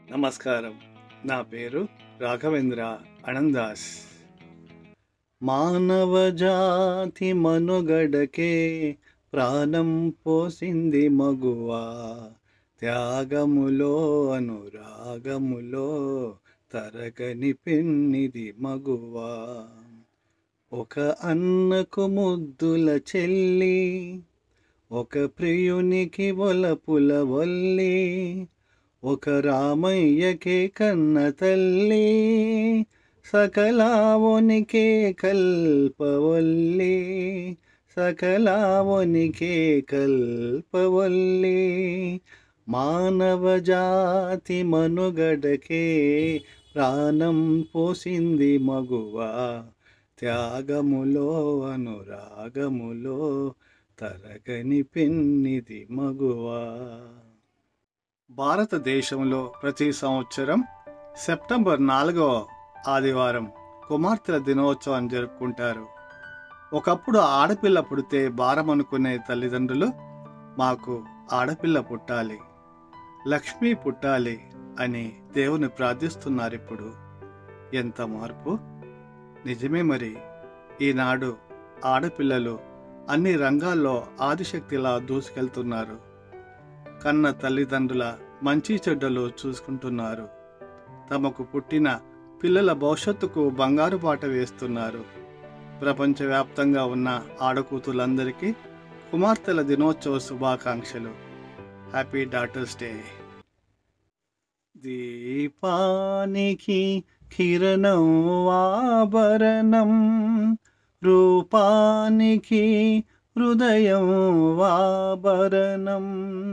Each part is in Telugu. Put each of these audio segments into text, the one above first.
నమస్కారం నా పేరు రాఘవేంద్ర అనందాస్ మానవ జాతి మనుగడకే ప్రాణం పోసింది మగువా త్యాగములో అనురాగములో తరగని పెన్నిది మగువా ఒక అన్నకు ముద్దుల చెల్లి ఒక ప్రియునికి ఒలపుల వల్లి ఒక రామయ్యకే కన్న తల్లి సకలావొనికే కల్పవల్లి సకలావొనికే కల్పవల్లి మానవ జాతి మనుగడకే ప్రాణం పోసింది మగువా త్యాగములో అనురాగములో తరగని పెన్నిది మగువా భారతదేశంలో ప్రతి సంవత్సరం సెప్టెంబర్ నాలుగవ ఆదివారం కుమార్తెల దినోత్సవం జరుపుకుంటారు ఒకప్పుడు ఆడపిల్ల పుడితే భారం అనుకునే తల్లిదండ్రులు మాకు ఆడపిల్ల పుట్టాలి లక్ష్మి పుట్టాలి అని దేవుని ప్రార్థిస్తున్నారు ఇప్పుడు ఎంత మార్పు నిజమే మరి ఈనాడు ఆడపిల్లలు అన్ని రంగాల్లో ఆదిశక్తిలా దూసుకెళ్తున్నారు కన్న తల్లిదండ్రుల మంచి చెడ్డలు చూసుకుంటున్నారు తమకు పుట్టిన పిల్లల భవిష్యత్తుకు బంగారు బాట వేస్తున్నారు ప్రపంచవ్యాప్తంగా ఉన్న ఆడకూతులందరికీ కుమార్తెల దినోత్సవ శుభాకాంక్షలు హ్యాపీ డాటర్స్ డే దీపానికి కిరణం ఆభరణం రూపానికి హృదయం ఆభరణం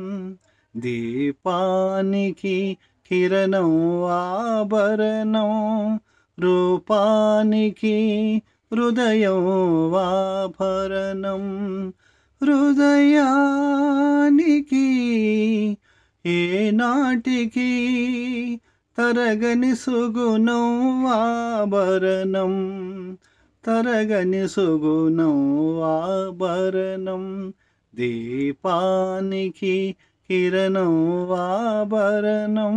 దీపానికి కిరణం ఆభరణం రూపానికి హృదయం ఆభరణం హృదయానికి ఏనాటికి తరగని సుగుణం ఆభరణం తరగని సుగుణం ఆభరణం దీపానికి కిరణం ఆభరణం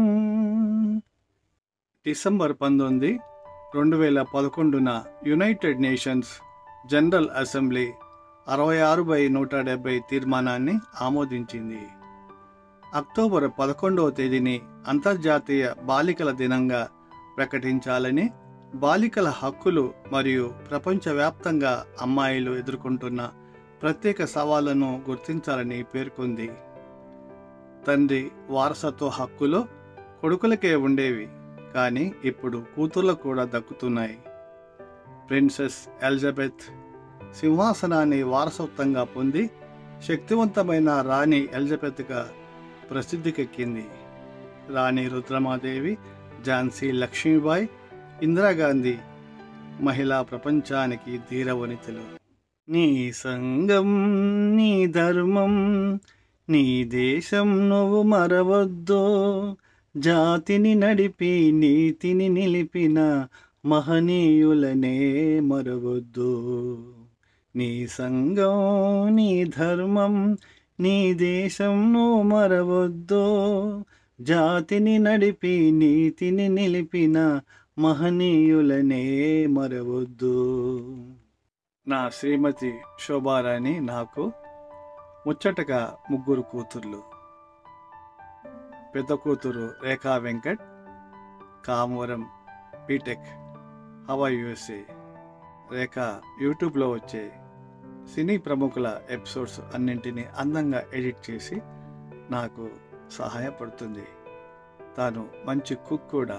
డిసెంబర్ పంతొమ్మిది రెండు వేల పదకొండున యునైటెడ్ నేషన్స్ జనరల్ అసెంబ్లీ అరవై ఆరు బై నూట డెబ్బై తీర్మానాన్ని ఆమోదించింది అక్టోబర్ పదకొండవ తేదీని అంతర్జాతీయ బాలికల దినంగా ప్రకటించాలని బాలికల హక్కులు మరియు ప్రపంచవ్యాప్తంగా అమ్మాయిలు ఎదుర్కొంటున్న ప్రత్యేక సవాళ్లను గుర్తించాలని పేర్కొంది తండ్రి వారసత్వ హక్కులు కొడుకులకే ఉండేవి కానీ ఇప్పుడు కూతుర్లకు కూడా దక్కుతున్నాయి ప్రిన్సెస్ ఎలిజబెత్ సింహాసనాన్ని వారసత్వంగా పొంది శక్తివంతమైన రాణి ఎలిజబెత్గా ప్రసిద్ధికెక్కింది రాణి రుద్రమాదేవి ఝాన్సీ లక్ష్మీబాయి ఇందిరాగాంధీ మహిళా ప్రపంచానికి ధీరవనితలు నీ సంగం నీ ధర్మం నీ దేశం నువ్వు మరవద్దు జాతిని నడిపి నీతిని నిలిపిన మహనీయులనే మరవద్దు నీ సంగం నీ ధర్మం నీ దేశం నువ్వు మరవద్దు జాతిని నడిపి నీతిని నిలిపిన మహనీయులనే మరవద్దు నా శ్రీమతి శోభారాణి నాకు ముచ్చటగా ముగ్గురు కూతుర్లు పెద్ద కూతురు రేఖా వెంకట్ కామవరం బీటెక్ హవా యుఎస్ఏ రేఖ యూట్యూబ్లో వచ్చే సినీ ప్రముఖుల ఎపిసోడ్స్ అన్నింటినీ అందంగా ఎడిట్ చేసి నాకు సహాయపడుతుంది తాను మంచి కుక్ కూడా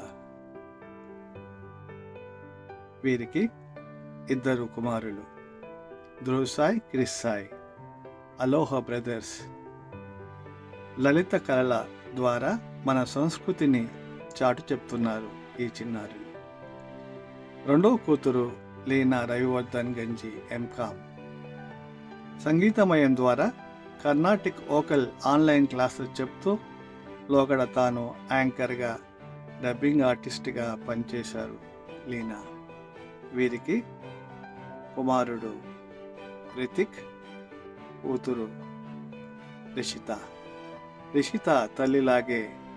వీరికి ఇద్దరు కుమారులు ధ్రువ్ సాయ్ క్రిస్ సాయ్ అలోహ బ్రదర్స్ లలిత కళల ద్వారా మన సంస్కృతిని చాటు చెప్తున్నారు ఈ చిన్నారులు రెండవ కూతురు లీనా రవివర్ధన్ గంజి ఎంకామ్ సంగీతమయం ద్వారా కర్ణాటిక్ ఓకల్ ఆన్లైన్ క్లాసెస్ చెప్తూ లోగడ తాను యాంకర్గా డబ్బింగ్ ఆర్టిస్ట్గా పనిచేశారు లీనా వీరికి కుమారుడు రితిక్ కూతురు రిషిత రిషిత తల్లిలాగే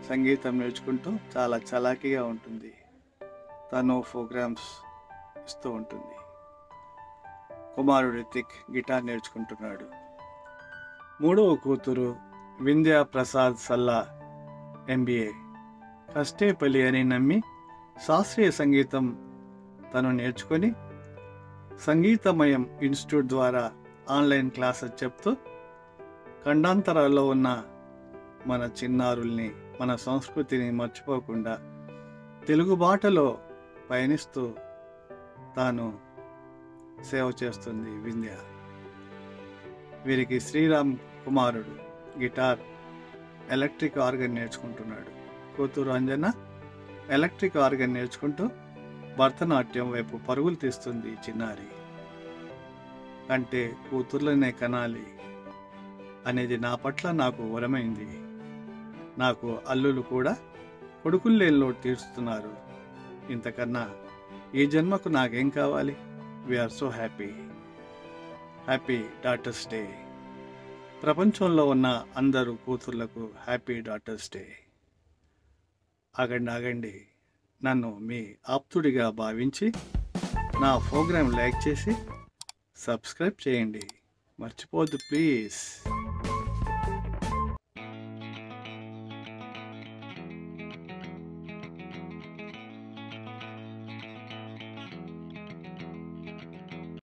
సంగీతం నేర్చుకుంటూ చాలా చలాకీగా ఉంటుంది తను ప్రోగ్రామ్స్ ఇస్తూ ఉంటుంది కుమారుడు రితిక్ గిటార్ నేర్చుకుంటున్నాడు మూడవ కూతురు వింధ్యా ప్రసాద్ సల్లా ఎంబీఏ కష్టేపల్లి అని నమ్మి శాస్త్రీయ సంగీతం తను నేర్చుకొని సంగీతమయం ఇన్స్టిట్యూట్ ద్వారా ఆన్లైన్ క్లాసెస్ చెప్తూ ఖండాంతరాల్లో ఉన్న మన చిన్నారుల్ని మన సంస్కృతిని మర్చిపోకుండా తెలుగు బాటలో పయనిస్తూ తాను సేవ చేస్తుంది వింధ్య వీరికి శ్రీరామ్ కుమారుడు గిటార్ ఎలక్ట్రిక్ ఆర్గన్ నేర్చుకుంటున్నాడు కూతురు అంజన ఎలక్ట్రిక్ ఆర్గన్ నేర్చుకుంటూ భరతనాట్యం వైపు పరుగులు తీస్తుంది ఈ చిన్నారి అంటే కూతుర్లనే కనాలి అనేది నా పట్ల నాకు వరమైంది నాకు అల్లులు కూడా కొడుకుల్లేలో తీరుస్తున్నారు ఇంతకన్నా ఈ జన్మకు నాకేం కావాలి we are so happy happy daughters day ప్రపంచంలో ఉన్న అందరూ కూతుర్లకు హ్యాపీ డాటర్స్ డే ఆగండి ఆగండి నన్ను మీ ఆప్తుడిగా భావించి నా ప్రోగ్రాం లైక్ చేసి సబ్స్క్రైబ్ చేయండి మర్చిపోద్దు ప్లీజ్